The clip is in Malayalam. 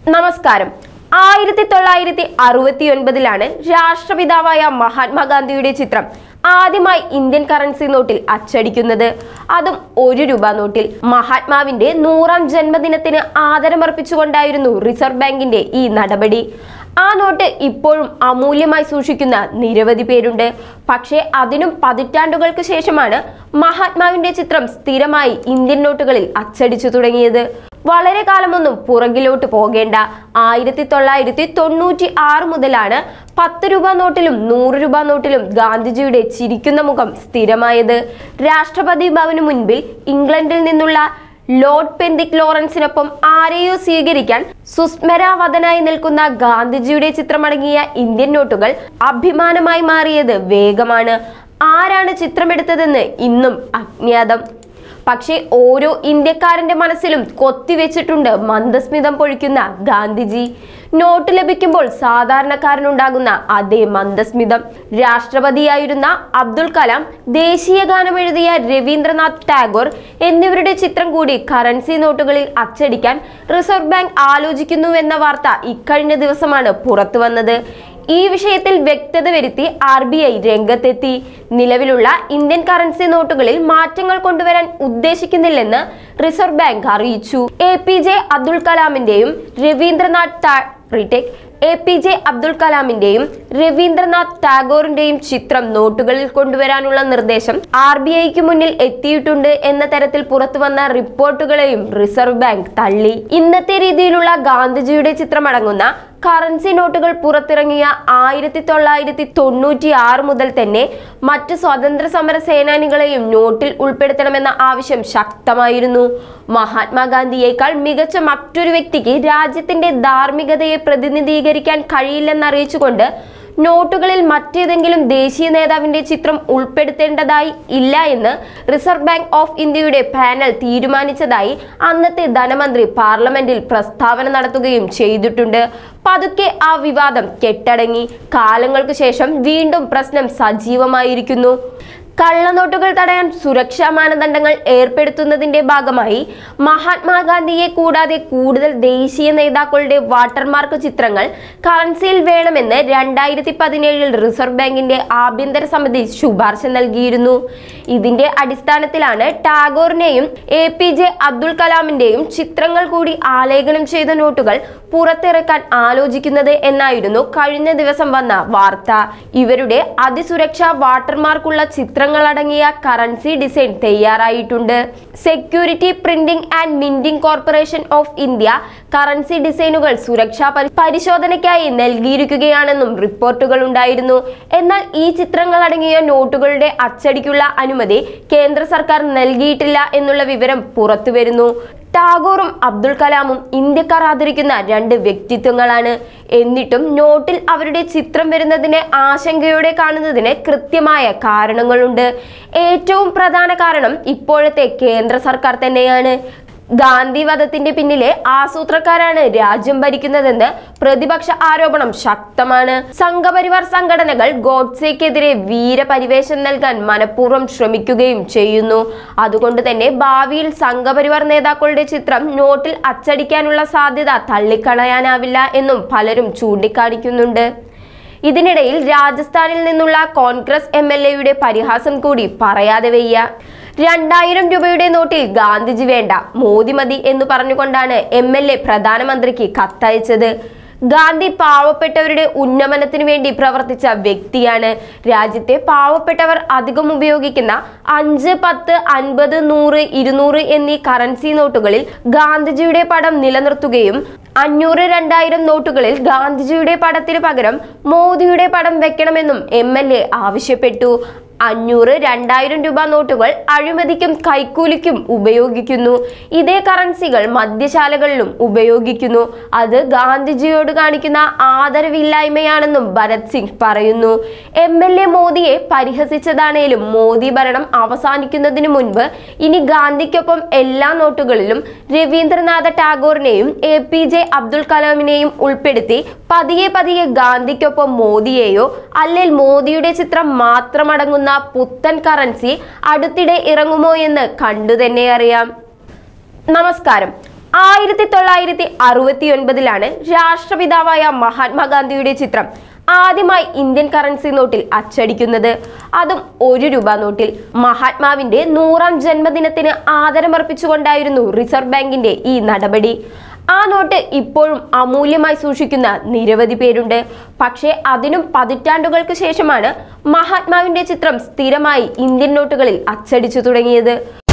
നമസ്കാരം ആയിരത്തി തൊള്ളായിരത്തി അറുപത്തി ഒൻപതിലാണ് രാഷ്ട്രപിതാവായ മഹാത്മാഗാന്ധിയുടെ ചിത്രം ആദ്യമായി ഇന്ത്യൻ കറൻസി നോട്ടിൽ അച്ചടിക്കുന്നത് അതും ഒരു രൂപ നോട്ടിൽ മഹാത്മാവിന്റെ നൂറാം ജന്മദിനത്തിന് ആദരമർപ്പിച്ചുകൊണ്ടായിരുന്നു റിസർവ് ബാങ്കിന്റെ ഈ നടപടി ആ നോട്ട് ഇപ്പോഴും അമൂല്യമായി സൂക്ഷിക്കുന്ന നിരവധി പേരുണ്ട് പക്ഷേ അതിനും പതിറ്റാണ്ടുകൾക്ക് ശേഷമാണ് മഹാത്മാവിന്റെ ചിത്രം സ്ഥിരമായി ഇന്ത്യൻ നോട്ടുകളിൽ അച്ചടിച്ചു തുടങ്ങിയത് വളരെ കാലമൊന്നും പുറകിലോട്ട് പോകേണ്ട ആയിരത്തി തൊള്ളായിരത്തി തൊണ്ണൂറ്റി ആറ് മുതലാണ് പത്ത് രൂപ നോട്ടിലും നൂറ് രൂപ നോട്ടിലും ഗാന്ധിജിയുടെ ചിരിക്കുന്ന മുഖം സ്ഥിരമായത് രാഷ്ട്രപതി ഭവന് മുൻപിൽ ഇംഗ്ലണ്ടിൽ നിന്നുള്ള ലോർഡ് പെന്തിക് ലോറൻസിനൊപ്പം ആരെയോ സ്വീകരിക്കാൻ സുസ്മരാവതനായി നിൽക്കുന്ന ഗാന്ധിജിയുടെ ചിത്രമടങ്ങിയ ഇന്ത്യൻ നോട്ടുകൾ അഭിമാനമായി മാറിയത് വേഗമാണ് ആരാണ് ചിത്രമെടുത്തതെന്ന് ഇന്നും അജ്ഞാതം പക്ഷേ ഓരോ ഇന്ത്യക്കാരന്റെ മനസ്സിലും കൊത്തിവെച്ചിട്ടുണ്ട് മന്ദസ്മിതം പൊഴിക്കുന്ന ഗാന്ധിജി നോട്ട് ലഭിക്കുമ്പോൾ സാധാരണക്കാരനുണ്ടാകുന്ന അതേ മന്ദസ്മിതം രാഷ്ട്രപതിയായിരുന്ന അബ്ദുൽ കലാം ദേശീയ ഗാനം എഴുതിയ രവീന്ദ്രനാഥ് ടാഗോർ എന്നിവരുടെ ചിത്രം കൂടി കറൻസി നോട്ടുകളിൽ അച്ചടിക്കാൻ റിസർവ് ബാങ്ക് ആലോചിക്കുന്നുവെന്ന വാർത്ത ഇക്കഴിഞ്ഞ ദിവസമാണ് പുറത്തു വന്നത് ഈ വിഷയത്തിൽ വ്യക്തത വരുത്തി ആർ ബി ഐ രംഗത്തെത്തി നിലവിലുള്ള ഇന്ത്യൻ കറൻസി നോട്ടുകളിൽ മാറ്റങ്ങൾ കൊണ്ടുവരാൻ ഉദ്ദേശിക്കുന്നില്ലെന്ന് റിസർവ് ബാങ്ക് അറിയിച്ചു എ പി ജെ അബ്ദുൽ കലാമിന്റെയും രവീന്ദ്രനാഥ് ടാ retake A P J Abdul കലാമിന്റെയും രവീന്ദ്രനാഥ് ടാഗോറിന്റെയും ചിത്രം നോട്ടുകളിൽ കൊണ്ടുവരാനുള്ള നിർദ്ദേശം ആർ ബി ഐക്ക് മുന്നിൽ എത്തിയിട്ടുണ്ട് എന്ന തരത്തിൽ പുറത്തുവന്ന റിപ്പോർട്ടുകളെയും റിസർവ് ബാങ്ക് തള്ളി ഇന്നത്തെ രീതിയിലുള്ള ഗാന്ധിജിയുടെ ചിത്രമടങ്ങുന്ന കറൻസി നോട്ടുകൾ പുറത്തിറങ്ങിയ ആയിരത്തി തൊള്ളായിരത്തി തൊണ്ണൂറ്റി ആറ് മുതൽ തന്നെ മറ്റ് സ്വാതന്ത്ര്യ സമര സേനാനികളെയും നോട്ടിൽ ഉൾപ്പെടുത്തണമെന്ന ആവശ്യം ശക്തമായിരുന്നു മഹാത്മാഗാന്ധിയേക്കാൾ മികച്ച മറ്റൊരു വ്യക്തിക്ക് രാജ്യത്തിന്റെ ധാർമ്മികതയെ പ്രതിനിധീകരിക്കാൻ കഴിയില്ലെന്നറിയിച്ചുകൊണ്ട് നോട്ടുകളിൽ മറ്റേതെങ്കിലും ദേശീയ നേതാവിന്റെ ചിത്രം ഉൾപ്പെടുത്തേണ്ടതായി ഇല്ല എന്ന് റിസർവ് ബാങ്ക് ഓഫ് ഇന്ത്യയുടെ പാനൽ തീരുമാനിച്ചതായി അന്നത്തെ ധനമന്ത്രി പാർലമെന്റിൽ പ്രസ്താവന നടത്തുകയും ചെയ്തിട്ടുണ്ട് പതുക്കെ ആ വിവാദം കെട്ടടങ്ങി കാലങ്ങൾക്ക് ശേഷം വീണ്ടും പ്രശ്നം സജീവമായിരിക്കുന്നു കള്ളനോട്ടുകൾ തടയാൻ സുരക്ഷാ മാനദണ്ഡങ്ങൾ ഏർപ്പെടുത്തുന്നതിന്റെ ഭാഗമായി മഹാത്മാഗാന്ധിയെ കൂടാതെ കൂടുതൽ ദേശീയ നേതാക്കളുടെ വാട്ടർമാർക്ക് ചിത്രങ്ങൾ കറൻസിയിൽ വേണമെന്ന് രണ്ടായിരത്തി പതിനേഴിൽ റിസർവ് ബാങ്കിന്റെ ആഭ്യന്തര സമിതി ശുപാർശ നൽകിയിരുന്നു ഇതിന്റെ അടിസ്ഥാനത്തിലാണ് ടാഗോറിനെയും എ പി ജെ അബ്ദുൽ കലാമിന്റെയും ചിത്രങ്ങൾ കൂടി ആലേഖനം ചെയ്ത നോട്ടുകൾ പുറത്തിറക്കാൻ ആലോചിക്കുന്നത് എന്നായിരുന്നു കഴിഞ്ഞ ദിവസം വന്ന വാർത്ത ഇവരുടെ അതിസുരക്ഷാ വാട്ടർമാർക്കുള്ള ചിത്രങ്ങളടങ്ങിയ കറൻസി ഡിസൈൻ തയ്യാറായിട്ടുണ്ട് security printing and minting corporation of India currency ഡിസൈനുകൾ സുരക്ഷാ പരി- പരിശോധനയ്ക്കായി നൽകിയിരിക്കുകയാണെന്നും റിപ്പോർട്ടുകൾ ഉണ്ടായിരുന്നു എന്നാൽ ഈ ചിത്രങ്ങൾ അടങ്ങിയ നോട്ടുകളുടെ അച്ചടിക്കുള്ള അനുമതി കേന്ദ്ര സർക്കാർ നൽകിയിട്ടില്ല എന്നുള്ള വിവരം പുറത്തുവരുന്നു ടാഗോറും അബ്ദുൽ കലാമും ഇന്ത്യക്കാർ ആദരിക്കുന്ന രണ്ട് വ്യക്തിത്വങ്ങളാണ് എന്നിട്ടും നോട്ടിൽ അവരുടെ ചിത്രം വരുന്നതിനെ ആശങ്കയോടെ കാണുന്നതിന് കൃത്യമായ കാരണങ്ങളുണ്ട് ഏറ്റവും പ്രധാന കാരണം ഇപ്പോഴത്തെ കേന്ദ്ര സർക്കാർ തന്നെയാണ് ഗാന്ധി വധത്തിന്റെ പിന്നിലെ ആസൂത്രക്കാരാണ് രാജ്യം ഭരിക്കുന്നതെന്ന് പ്രതിപക്ഷ ആരോപണം ശക്തമാണ് സംഘപരിവാർ സംഘടനകൾ ഗോഡ്സെക്കെതിരെ വീരപരിവേഷം നൽകാൻ മനഃപൂർവ്വം ശ്രമിക്കുകയും ചെയ്യുന്നു അതുകൊണ്ട് തന്നെ ഭാവിയിൽ സംഘപരിവാർ നേതാക്കളുടെ ചിത്രം നോട്ടിൽ അച്ചടിക്കാനുള്ള സാധ്യത തള്ളിക്കളയാനാവില്ല എന്നും പലരും ചൂണ്ടിക്കാണിക്കുന്നുണ്ട് ഇതിനിടയിൽ രാജസ്ഥാനിൽ നിന്നുള്ള കോൺഗ്രസ് എം എൽ എയുടെ പരിഹാസം കൂടി പറയാതെ വയ്യ രണ്ടായിരം രൂപയുടെ നോട്ടിൽ ഗാന്ധിജി വേണ്ട മോദി മതി എന്ന് പറഞ്ഞുകൊണ്ടാണ് എം എൽ എ പ്രധാനമന്ത്രിക്ക് കത്തയച്ചത് ഗാന്ധി പാവപ്പെട്ടവരുടെ ഉന്നമനത്തിന് വേണ്ടി പ്രവർത്തിച്ച വ്യക്തിയാണ് രാജ്യത്തെ പാവപ്പെട്ടവർ അധികം ഉപയോഗിക്കുന്ന അഞ്ച് പത്ത് അൻപത് നൂറ് ഇരുന്നൂറ് എന്നീ കറൻസി നോട്ടുകളിൽ ഗാന്ധിജിയുടെ പടം നിലനിർത്തുകയും അഞ്ഞൂറ് രണ്ടായിരം നോട്ടുകളിൽ ഗാന്ധിജിയുടെ പടത്തിന് പകരം മോദിയുടെ പടം വെക്കണമെന്നും എം എൽ എ ആവശ്യപ്പെട്ടു അഞ്ഞൂറ് രണ്ടായിരം രൂപ നോട്ടുകൾ അഴിമതിക്കും കൈക്കൂലിക്കും ഉപയോഗിക്കുന്നു ഇതേ കറൻസികൾ മദ്യശാലകളിലും ഉപയോഗിക്കുന്നു അത് ഗാന്ധിജിയോട് കാണിക്കുന്ന ആദരവില്ലായ്മയാണെന്നും ഭരത് സിംഗ് പറയുന്നു എം എൽ എ മോദിയെ പരിഹസിച്ചതാണേലും മോദി ഭരണം അവസാനിക്കുന്നതിന് മുൻപ് ഇനി ഗാന്ധിക്കൊപ്പം എല്ലാ നോട്ടുകളിലും രവീന്ദ്രനാഥ ടാഗോറിനെയും എ പി ജെ അബ്ദുൽ കലാമിനെയും ഉൾപ്പെടുത്തി പതിയെ പതിയെ ഗാന്ധിക്കൊപ്പം മോദിയെയോ അല്ലെങ്കിൽ മോദിയുടെ ചിത്രം മാത്രമടങ്ങുന്ന പുത്തൻ കറൻസി അടുത്തിടെ ഇറങ്ങുമോ എന്ന് കണ്ടു തന്നെ അറിയാം നമസ്കാരം ആയിരത്തി തൊള്ളായിരത്തി അറുപത്തി ഒൻപതിലാണ് രാഷ്ട്രപിതാവായ മഹാത്മാഗാന്ധിയുടെ ചിത്രം ആദ്യമായി ഇന്ത്യൻ കറൻസി നോട്ടിൽ അച്ചടിക്കുന്നത് അതും ഒരു രൂപ നോട്ടിൽ മഹാത്മാവിന്റെ നൂറാം ജന്മദിനത്തിന് ആദരമർപ്പിച്ചുകൊണ്ടായിരുന്നു റിസർവ് ബാങ്കിന്റെ ഈ നടപടി ആ നോട്ട് ഇപ്പോഴും അമൂല്യമായി സൂക്ഷിക്കുന്ന നിരവധി പേരുണ്ട് പക്ഷേ അതിനും പതിറ്റാണ്ടുകൾക്ക് ശേഷമാണ് മഹാത്മാവിന്റെ ചിത്രം സ്ഥിരമായി ഇന്ത്യൻ നോട്ടുകളിൽ അച്ചടിച്ചു തുടങ്ങിയത്